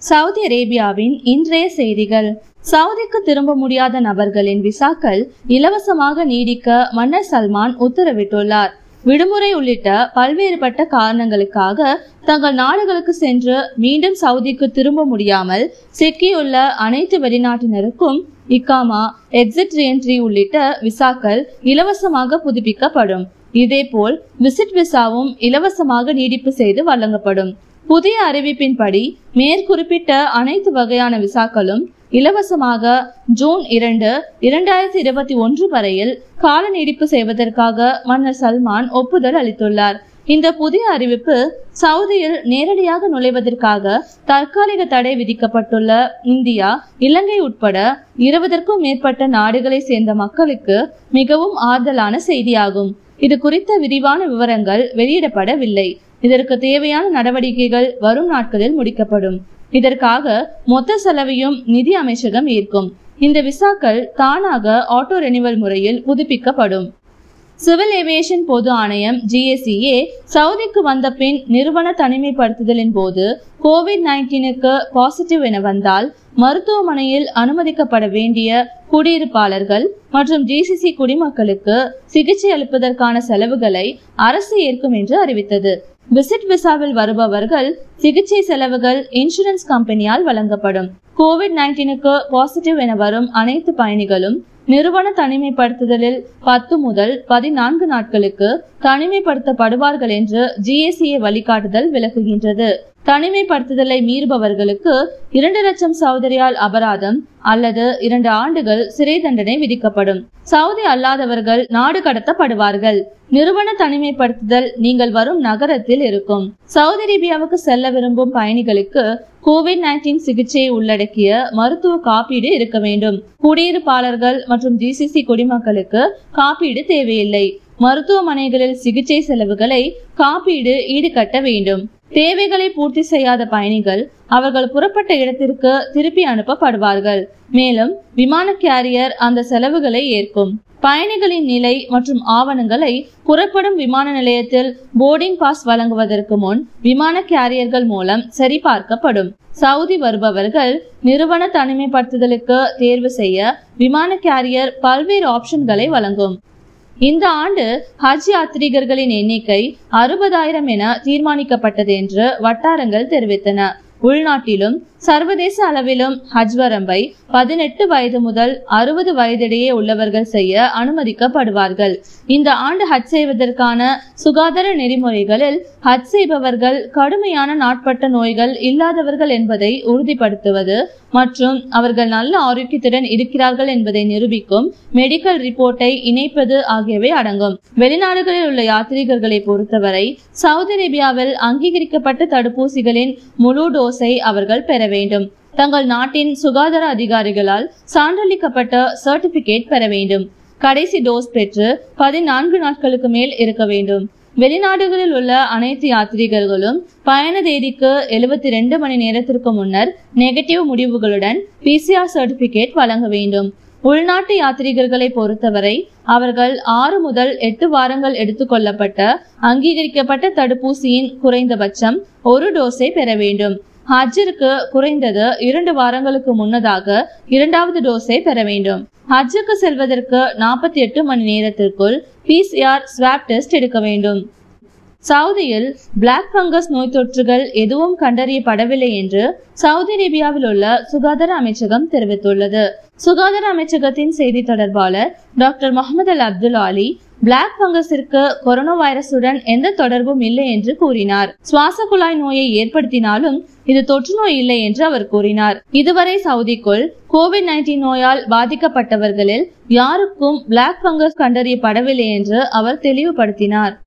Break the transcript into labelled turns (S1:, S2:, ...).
S1: Saudi அரேபியாவின் இன்றைய செய்திகள் சவுதிக்கு திரும்ப முடியாத நபர்களின் விசாக்கள் இலவசமாக நீடிக்க மன்னர் சல்மான் உத்தரவிட்டுள்ளார் விடுமுறை உள்ளிட்ட பல்வேறுபட்ட காரணங்களுக்காக தங்கள் நாடுகளுக்கு சென்று மீண்டும் சவுதிக்கு திரும்ப முடியாமல் சிக்கியுள்ள அனைத்து வெளிநாட்டினருக்கும் இக்காமா எக்ஸிட் ரீஎன்ட்ரி உள்ளிட்ட விசாக்கள் இலவசமாக புதுப்பிக்கப்படும் இதேபோல் விசிட் விசாவும் இலவசமாக நீடிப்பு செய்து வழங்கப்படும் புதிய அறிவிப்பின்படி மேற்குறிப்பிட்ட அனைத்து வகையான விசாக்களும் இலவசமாக ஜூன் இரண்டு இரண்டாயிரத்தி இருபத்தி ஒன்று வரையில் கால நீடிப்பு செய்வதற்காக மன்னர் சல்மான் ஒப்புதல் அளித்துள்ளார் இந்த புதிய அறிவிப்பு சவுதியில் நேரடியாக நுழைவதற்காக தற்காலிக தடை விதிக்கப்பட்டுள்ள இந்தியா இலங்கை உட்பட இருபதற்கும் மேற்பட்ட நாடுகளை சேர்ந்த மக்களுக்கு மிகவும் ஆறுதலான செய்தியாகும் இது குறித்த விரிவான விவரங்கள் வெளியிடப்படவில்லை இதற்கு தேவையான நடவடிக்கைகள் வரும் நாட்களில் முடிக்கப்படும் இதற்காக மொத்த செலவையும் நிதி அமைச்சகம் ஏற்கும் இந்த விசாக்கள் தானாக ஆட்டோ ரெனிவல் முறையில் புதுப்பிக்கப்படும் சிவில் ஏவியேஷன் பொது ஆணையம் ஜிஎஸ்சிஏ சவுதிக்கு வந்த பின் நிறுவன தனிமைப்படுத்துதலின் போது கோவிட் நைன்டீனுக்கு பாசிட்டிவ் என வந்தால் மருத்துவமனையில் அனுமதிக்கப்பட வேண்டிய குடியிருப்பாளர்கள் மற்றும் ஜிசிசி குடிமக்களுக்கு சிகிச்சை அளிப்பதற்கான செலவுகளை அரசு ஏற்கும் என்று அறிவித்தது விசிட் விசாவில் வருபவர்கள் சிகிச்சை செலவுகள் இன்சூரன்ஸ் கம்பெனியால் வழங்கப்படும் கோவிட் நைன்டீனுக்கு பாசிட்டிவ் என வரும் அனைத்து பயணிகளும் நிறுவன தனிமைப்படுத்துதலில் பத்து முதல் பதினான்கு நாட்களுக்கு தனிமைப்படுத்தப்படுவார்கள் என்று ஜிஎஸ்சிஏ வழிகாட்டுதல் விளக்குகின்றது தனிமைப்படுத்துதலை மீறுபவர்களுக்கு இரண்டு லட்சம் சௌதரியால் அபராதம் அல்லது இரண்டு ஆண்டுகள் சிறை தண்டனை விதிக்கப்படும் சவுதி அல்லாதவர்கள் நாடு கடத்தப்படுவார்கள் நிறுவன தனிமைப்படுத்துதல் நீங்கள் வரும் நகரத்தில் இருக்கும் சவுதி அரேபியாவுக்கு செல்ல விரும்பும் பயணிகளுக்கு கோவிட் நைன்டீன் சிகிச்சையை உள்ளடக்கிய மருத்துவ காப்பீடு இருக்க வேண்டும் குடியிருப்பாளர்கள் மற்றும் ஜிசிசி குடிமக்களுக்கு காப்பீடு தேவையில்லை மருத்துவமனைகளில் சிகிச்சை செலவுகளை காப்பீடு ஈடுகட்ட வேண்டும் தேவைகளை பூர்த்தி செய்யாத பயணிகள் அவர்கள் புறப்பட்ட இடத்திற்கு திருப்பி அனுப்பப்படுவார்கள் மேலும் விமான கேரியர் அந்த செலவுகளை ஏற்கும் பயணிகளின் நிலை மற்றும் ஆவணங்களை புறப்படும் விமான நிலையத்தில் போர்டிங் பாஸ் வழங்குவதற்கு முன் விமான கேரியர்கள் மூலம் சரிபார்க்கப்படும் சவுதி வருபவர்கள் நிறுவன தனிமைப்படுத்துதலுக்கு தேர்வு செய்ய விமான கேரியர் பல்வேறு ஆப்ஷன்களை வழங்கும் இந்த ஆண்டு ஹஜ் யாத்ரீகர்களின் எண்ணிக்கை அறுபதாயிரம் என தீர்மானிக்கப்பட்டது என்று வட்டாரங்கள் தெரிவித்தன உள்நாட்டிலும் சர்வதேச அளவிலும் ஹஜ் வரம்பை பதினெட்டு வயது முதல் அறுபது வயதிடையே உள்ளவர்கள் செய்ய அனுமதிக்கப்படுவார்கள் இந்த ஆண்டு ஹஜ் செய்வதற்கான சுகாதார நெறிமுறைகளில் ஹஜ் செய்பவர்கள் கடுமையான நாட்பட்ட நோய்கள் இல்லாதவர்கள் என்பதை உறுதிப்படுத்துவது மற்றும் அவர்கள் நல்ல ஆரோக்கியத்துடன் இருக்கிறார்கள் என்பதை நிரூபிக்கும் மெடிக்கல் ரிப்போர்ட்டை இணைப்பது ஆகியவை அடங்கும் வெளிநாடுகளில் உள்ள யாத்ரீகர்களை பொறுத்தவரை சவுதி அரேபியாவில் அங்கீகரிக்கப்பட்ட தடுப்பூசிகளின் முழு டோஸை அவர்கள் பெற வேண்டும் தங்கள் நாட்டின் சுகாதார அதிகாரிகளால் சான்றளிக்கப்பட்ட சர்டிபிகேட் பெற வேண்டும் கடைசி டோஸ் பெற்று பதினான்கு நாட்களுக்கு மேல் இருக்க வேண்டும் வெளிநாடுகளில் உள்ள அனைத்து யாத்ரீகர்களும் பயண தேதிக்கு எழுபத்தி ரெண்டு மணி நேரத்திற்கு முன்னர் நெகட்டிவ் முடிவுகளுடன் பிசிஆர் சர்டிபிகேட் வழங்க வேண்டும் உள்நாட்டு யாத்ரீகர்களை பொறுத்தவரை அவர்கள் ஆறு முதல் எட்டு வாரங்கள் எடுத்துக்கொள்ளப்பட்ட அங்கீகரிக்கப்பட்ட தடுப்பூசியின் குறைந்தபட்சம் ஒரு டோஸை பெற வேண்டும் ஹஜ்ஜிற்கு குறைந்தது இரண்டு வாரங்களுக்கு முன்னதாக இரண்டாவது டோஸை பெற வேண்டும் ஹஜ்ஜுக்கு செல்வதற்கு நாற்பத்தி எட்டு மணி நேரத்திற்குள் பிசிஆர் ஸ்வாப் டெஸ்ட் எடுக்க வேண்டும் சவுதியில் பிளாக் ஃபங்கஸ் நோய் தொற்றுகள் எதுவும் கண்டறியப்படவில்லை என்று சவுதி அரேபியாவில் உள்ள சுகாதார அமைச்சகம் தெரிவித்துள்ளது சுகாதார அமைச்சகத்தின் செய்தி தொடர்பாளர் doctor Mohammed Al Abdul Ali black பங்கஸிற்கு கொரோனா வைரசுடன் எந்த தொடர்பும் இல்லை என்று கூறினார் சுவாச குழாய் நோயை ஏற்படுத்தினாலும் இது தொற்று நோய் இல்லை என்று அவர் கூறினார் இதுவரை சவுதிக்குள் கோவிட் நைன்டீன் நோயால் பாதிக்கப்பட்டவர்களில் யாருக்கும் பிளாக் பங்கஸ் கண்டறியப்படவில்லை என்று அவர் தெளிவுபடுத்தினார்